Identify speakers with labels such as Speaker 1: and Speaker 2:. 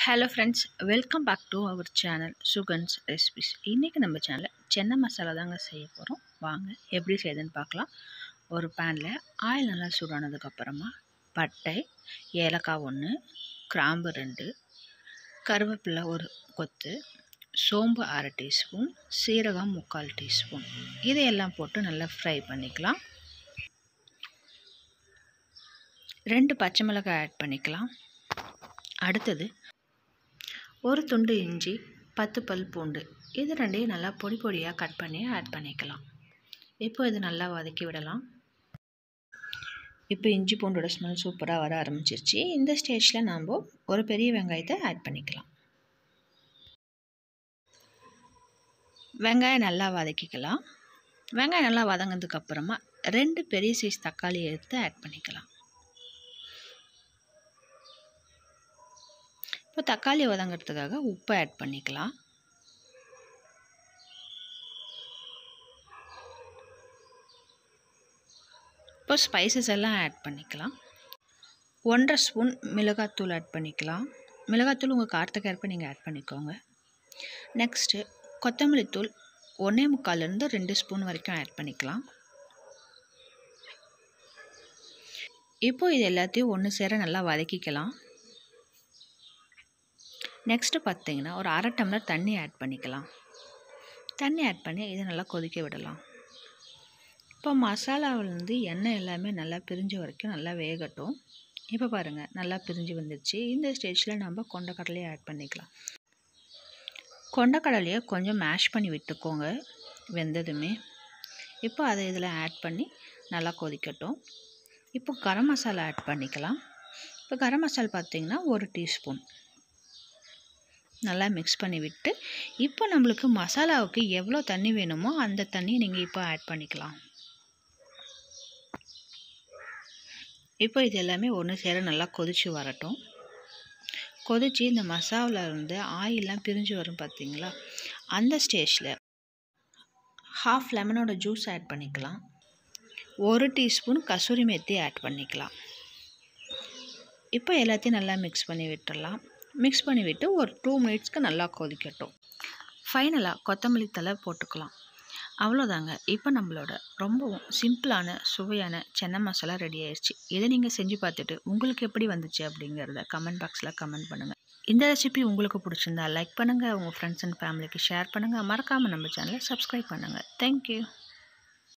Speaker 1: hello friends welcome back to our channel Sugan's recipes இன்றைக்கி நம்ம சேனலில் சென்னை மசாலா தாங்க செய்ய போகிறோம் வாங்க எப்படி செய்யுதுன்னு பார்க்கலாம் ஒரு பேனில் ஆயில் நல்லா சூடானதுக்கப்புறமா பட்டை ஏலக்காய் ஒன்று கிராம்பு ரெண்டு கருவேப்பிலை ஒரு கொத்து சோம்பு அரை டீஸ்பூன் சீரகம் முக்கால் டீஸ்பூன் இதையெல்லாம் போட்டு நல்லா ஃப்ரை பண்ணிக்கலாம் ரெண்டு பச்சை மிளகாய் ஆட் பண்ணிக்கலாம் அடுத்தது ஒரு துண்டு இஞ்சி பத்து பல் பூண்டு இது ரெண்டையும் நல்லா பொடி பொடியாக கட் பண்ணி ஆட் பண்ணிக்கலாம் இப்போ இது நல்லா வதக்கி விடலாம் இப்போ இஞ்சி பூண்டோட ஸ்மெல் சூப்பராக வர ஆரம்பிச்சிருச்சு இந்த ஸ்டேஜில் நாம் ஒரு பெரிய வெங்காயத்தை ஆட் பண்ணிக்கலாம் வெங்காயம் நல்லா வதக்கிக்கலாம் வெங்காயம் நல்லா வதங்கினதுக்கப்புறமா ரெண்டு பெரிய சைஸ் தக்காளி எடுத்து ஆட் பண்ணிக்கலாம் இப்போ தக்காளி வதங்கிறதுக்காக உப்பு ஆட் பண்ணிக்கலாம் இப்போ ஸ்பைசஸ் எல்லாம் ஆட் பண்ணிக்கலாம் ஒன்றரை ஸ்பூன் மிளகாத்தூள் ஆட் பண்ணிக்கலாம் மிளகாத்தூள் உங்கள் காரத்துக்கு ஏற்ப நீங்கள் ஆட் பண்ணிக்கோங்க நெக்ஸ்ட்டு கொத்தமல்லி தூள் ஒன்றே முக்கால்லேருந்து ரெண்டு ஸ்பூன் வரைக்கும் ஆட் பண்ணிக்கலாம் இப்போது இது எல்லாத்தையும் ஒன்று சேர நல்லா வதக்கிக்கலாம் நெக்ஸ்ட்டு பார்த்தீங்கன்னா ஒரு அரை டம்ளர் தண்ணி ஆட் பண்ணிக்கலாம் தண்ணி ஆட் பண்ணி இதை நல்லா கொதிக்க விடலாம் இப்போ மசாலாவிலேருந்து எண்ணெய் எல்லாமே நல்லா பிரிஞ்ச வரைக்கும் நல்லா வேகட்டும் இப்போ பாருங்கள் நல்லா பிரிஞ்சு வந்துடுச்சு இந்த ஸ்டேஜில் நம்ம கொண்டக்கடலையை ஆட் பண்ணிக்கலாம் கொண்டக்கடலையை கொஞ்சம் மேஷ் பண்ணி விட்டுக்கோங்க வெந்ததுமே இப்போ அதை இதில் ஆட் பண்ணி நல்லா கொதிக்கட்டும் இப்போ கரம் மசாலா ஆட் பண்ணிக்கலாம் இப்போ கரம் மசாலா பார்த்திங்கன்னா ஒரு டீஸ்பூன் நல்லா மிக்ஸ் பண்ணி விட்டு இப்போ நம்மளுக்கு மசாலாவுக்கு எவ்வளோ தண்ணி வேணுமோ அந்த தண்ணியை நீங்கள் இப்போ ஆட் பண்ணிக்கலாம் இப்போ இது எல்லாமே ஒன்று சேர நல்லா கொதித்து வரட்டும் கொதித்து இந்த மசாலாவில் இருந்து ஆயிலெலாம் பிரிஞ்சு வரும் பார்த்தீங்களா அந்த ஸ்டேஜில் ஹாஃப் லெமனோட ஜூஸ் ஆட் பண்ணிக்கலாம் ஒரு டீஸ்பூன் கசூரி மெத்தி ஆட் பண்ணிக்கலாம் இப்போ எல்லாத்தையும் நல்லா மிக்ஸ் பண்ணி விட்டுடலாம் மிக்ஸ் பண்ணிவிட்டு ஒரு டூ மினிட்ஸ்க்கு நல்லா கொதிக்கட்டும் ஃபைனலாக கொத்தமல்லி தலை போட்டுக்கலாம் அவ்வளோதாங்க இப்போ நம்மளோட ரொம்பவும் சிம்பிளான சுவையான சென்னை மசாலா ரெடி ஆயிடுச்சு இதை நீங்கள் செஞ்சு பார்த்துட்டு உங்களுக்கு எப்படி வந்துச்சு அப்படிங்கிறத கமெண்ட் பாக்ஸில் கமெண்ட் பண்ணுங்கள் இந்த ரெசிபி உங்களுக்கு பிடிச்சிருந்தா லைக் பண்ணுங்கள் உங்கள் ஃப்ரெண்ட்ஸ் அண்ட் ஃபேமிலிக்கு ஷேர் பண்ணுங்கள் மறக்காமல் நம்ம சேனலை சப்ஸ்கிரைப் பண்ணுங்கள் தேங்க்யூ